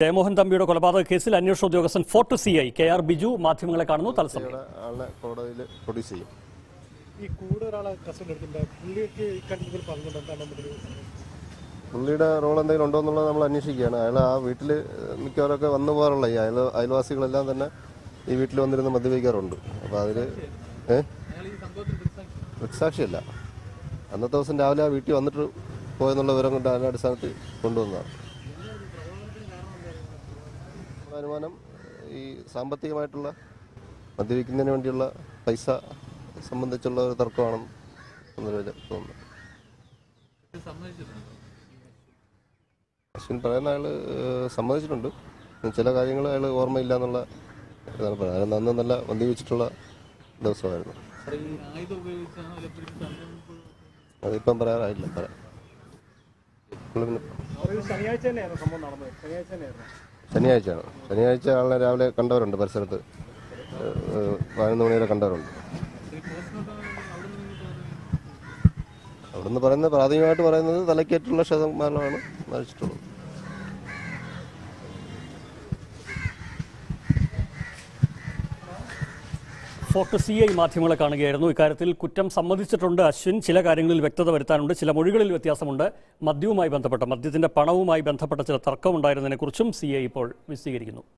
ജയമോഹൻ തമ്പിയുടെ കൊലപാതക കേസിൽ അന്വേഷണ ഉദ്യോഗസ്ഥൻ Fort C I K R Biju മാധ്യമങ്ങളെ കാണുന്നു തത്സമയം ഇവിടെ ആളെ കോടതിയിൽ പ്രൊഡ്യൂസ് ചെയ്യും ഈ കൂടെ ഒരാളെ കസ്റ്റഡി എടുത്തിട്ടുണ്ട് പുള്ളിക്ക് ഇക്കാര്യത്തിൽ പറഞ്ഞിട്ടുണ്ട് എന്താണ് നമ്മുടെ ഒരു പുള്ളിയുടെ റോൾ എന്തെങ്കിലും ഉണ്ടോ എന്നുള്ളത് നമ്മൾ അന്വേഷിക്കുകയാണ് അയാൾ ആ വീട്ടിൽ മിക്കവാറൊക്കെ വന്നു പോകാറുള്ള ഈ അയൽ അയൽവാസികളെല്ലാം തന്നെ ഈ വീട്ടിൽ വന്നിരുന്ന് മദ്യപിക്കാറുണ്ട് അപ്പോൾ അതിൽ ഏ ദൃക്സാക്ഷിയല്ല അന്നത്തെ ദിവസം രാവിലെ ആ വീട്ടിൽ വന്നിട്ട് പോയെന്നുള്ള വിവരം കൊണ്ട് അതിൻ്റെ അടിസ്ഥാനത്തിൽ കൊണ്ടുവന്നതാണ് നമ്മുടെ അനുമാനം ഈ സാമ്പത്തികമായിട്ടുള്ള മദ്യപിക്കുന്നതിന് വേണ്ടിയുള്ള പൈസ സംബന്ധിച്ചുള്ള ഒരു തർക്കമാണെന്ന് എന്നൊരു ഇത് തോന്നുന്നു അശ്വിൻ പറയുന്ന അയാൾ സമ്മതിച്ചിട്ടുണ്ട് ചില കാര്യങ്ങൾ അയാൾ ഓർമ്മയില്ല എന്നുള്ള ഇതാണ് പറയുന്നത് അയാൾ അന്ന് നല്ല മദ്യപിച്ചിട്ടുള്ള ദിവസമായിരുന്നു അതിപ്പം പറയാറായില്ല പറയാം പുള്ളി പിന്നെ ഒരു ശനിയാഴ്ച തന്നെയായിരുന്നു സംഭവം നടന്നത് ശനിയാഴ്ച തന്നെയായിരുന്നു ശനിയാഴ്ചയാണ് ശനിയാഴ്ച ആളെ രാവിലെ കണ്ടവരുണ്ട് പരിസരത്ത് ഏഹ് പതിനൊന്ന് മണി വരെ കണ്ടവരുണ്ട് അവിടുന്ന് പറയുന്നത് പ്രാഥമികമായിട്ട് പറയുന്നത് തലക്കേറ്റുള്ള ക്ഷതമാനമാണ് മരിച്ചിട്ടുള്ളത് ഫോർട്ട് സി ഐ മാധ്യമങ്ങളെ കാണുകയായിരുന്നു ഇക്കാര്യത്തിൽ കുറ്റം സമ്മതിച്ചിട്ടുണ്ട് അശ്വിൻ ചില കാര്യങ്ങളിൽ വ്യക്തത വരുത്താനുണ്ട് ചില മൊഴികളിൽ വ്യത്യാസമുണ്ട് മദ്യവുമായി ബന്ധപ്പെട്ട മദ്യത്തിന്റെ പണവുമായി ബന്ധപ്പെട്ട ചില തർക്കമുണ്ടായിരുന്നതിനെക്കുറിച്ചും സി ഐ ഇപ്പോൾ വിശദീകരിക്കുന്നു